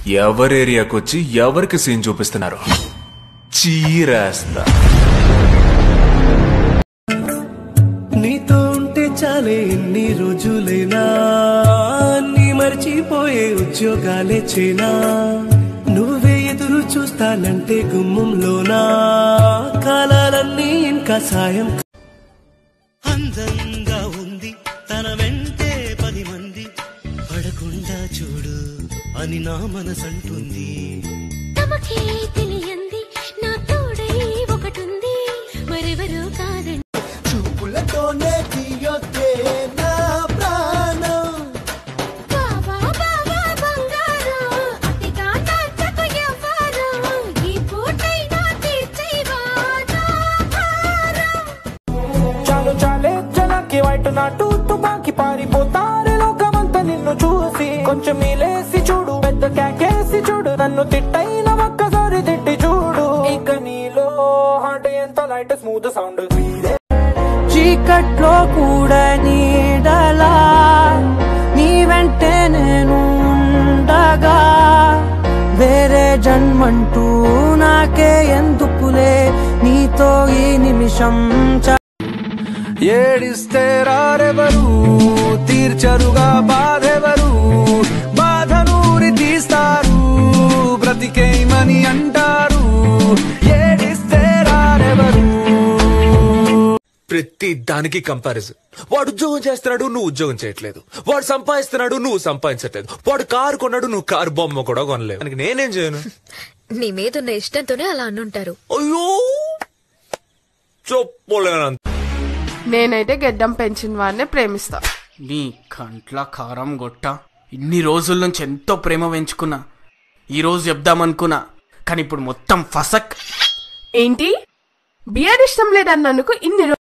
ఎవరి ఏరియాకి వచ్చి ఎవరికి సీన్ చూపిస్తున్నారు చీరేస్తా నీతో ఉంటే చాలే ఎన్ని రోజులైనా నీ మర్చిపోయే ఉద్యోగాలే చేనా నువ్వే ఎదురు చూస్తానంటే గుమ్మంలోనా కాలాలన్నీ ఇంకా సాయం అందంగా ఉంది తన వెంటే పది మంది పడకుండా చూడు అని నా మనసంటుంది తమకే తెలియంది నా తోడై ఒకటుంది మరెవరూ కాదండి చూపులతోనే తీయొద్దే నా ప్రాణం బావా బావా బంగారం అతిగా నాచకు ఎవ్వరు ఈ పూటైనా తీర్చేవా నా భారం చాలు చాలే జనాకి వైట్ నాటు తుపాకి పారిపోతారు లోకమంతా నిన్ను చూసి కొంచెం మీలేసి చూడు పెద్ద కేకేసి చూడు నన్ను తిట్టైన ఒక్కసారి తిట్టి చూడు ఇక నీలో హార్ట్ ఎంత లైట్ స్మూత్ సౌండ్ చీకట్లో కూడా నీడలా నీ వెంటే నేను ఉండగా వేరే జన్మంటూ నాకే ఎందుకులే నీతో ఈ నిమిషం చ ఏడిస్తే రారెవరు తీర్చరుగా బాధెవరు బాధనూరి తీస్తారు బ్రతికేమని అంటారు ఏడిస్తే రారెవరు ప్రతి దానికి కంపారిజన్ వాడు ఉద్యోగం చేస్తున్నాడు నువ్వు ఉద్యోగం చేయట్లేదు వాడు సంపాదిస్తున్నాడు నువ్వు సంపాదించట్లేదు వాడు కారు కొన్నాడు నువ్వు కారు బొమ్మ కూడా కొనలేవు దానికి నేనేం చేయను నీ మీదున్న ఇష్టంతోనే అలా అన్నుంటారు అయ్యో చెప్పలేనంత నేనైతే గెడ్డం పెంచిన వాడినే ప్రేమిస్తా నీ కంట్ల కారం గొట్ట ఇన్ని రోజుల నుంచి ఎంతో ప్రేమ పెంచుకున్నా ఈ రోజు చెప్దామనుకున్నా కానీ ఇప్పుడు మొత్తం ఫసక్ ఏంటి బియర్ ఇష్టం లేదన్నందుకు ఇన్ని